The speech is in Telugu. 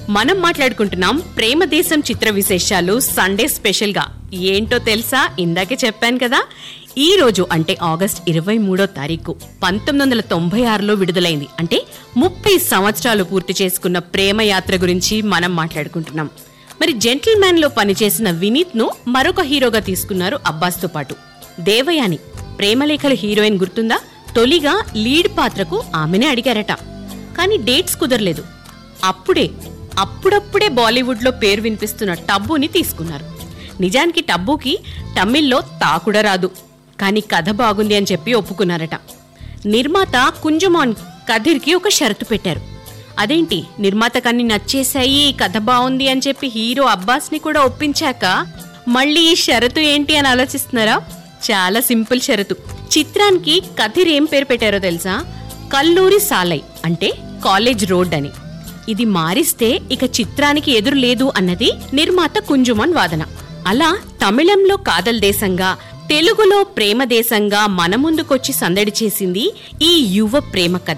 మనం మాట్లాడుకుంటున్నాం ప్రేమ దేశం చిత్ర విశేషాలు సండే స్పెషల్ గా ఏంటో తెలుసా ఇందాకే చెప్పాను కదా ఈ రోజు అంటే ఆగస్ట్ ఇరవై మూడో తారీఖు పంతొమ్మిది వందల తొంభై ఆరులో విడుదలైంది అంటే ముప్పై సంవత్సరాలు పూర్తి చేసుకున్న ప్రేమ యాత్ర గురించి మనం మాట్లాడుకుంటున్నాం మరి జెంటిల్ మ్యాన్ లో పనిచేసిన వినీత్ ను మరొక హీరోగా తీసుకున్నారు అబ్బాస్ తో పాటు దేవయాని ప్రేమలేఖల హీరోయిన్ గుర్తుందా తొలిగా లీడ్ పాత్రకు ఆమెనే అడిగారట కానీ డేట్స్ కుదరలేదు అప్పుడే అప్పుడప్పుడే బాలీవుడ్లో పేరు వినిపిస్తున్న టబ్బుని తీసుకున్నారు నిజానికి టబ్బుకి తమిళ్లో తాకుడ రాదు కానీ కథ బాగుంది అని చెప్పి ఒప్పుకున్నారట నిర్మాత కుంజమాన్ కథీర్కి ఒక షరతు పెట్టారు అదేంటి నిర్మాత కన్ని నచ్చేశాయి కథ బాగుంది అని చెప్పి హీరో అబ్బాస్ని కూడా ఒప్పించాక మళ్ళీ ఈ షరతు ఏంటి అని ఆలోచిస్తున్నారా చాలా సింపుల్ షరతు చిత్రానికి కథీర్ ఏం పేరు పెట్టారో తెలుసా కల్లూరి సాలై అంటే కాలేజ్ రోడ్ అని ఇది మారిస్తే ఇక చిత్రానికి ఎదురు లేదు అన్నది నిర్మాత కుంజుమన్ వాదన అలా తమిళంలో కాదల్ దేశంగా తెలుగులో ప్రేమ దేశంగా మన ముందుకొచ్చి సందడి చేసింది ఈ యువ ప్రేమ కథ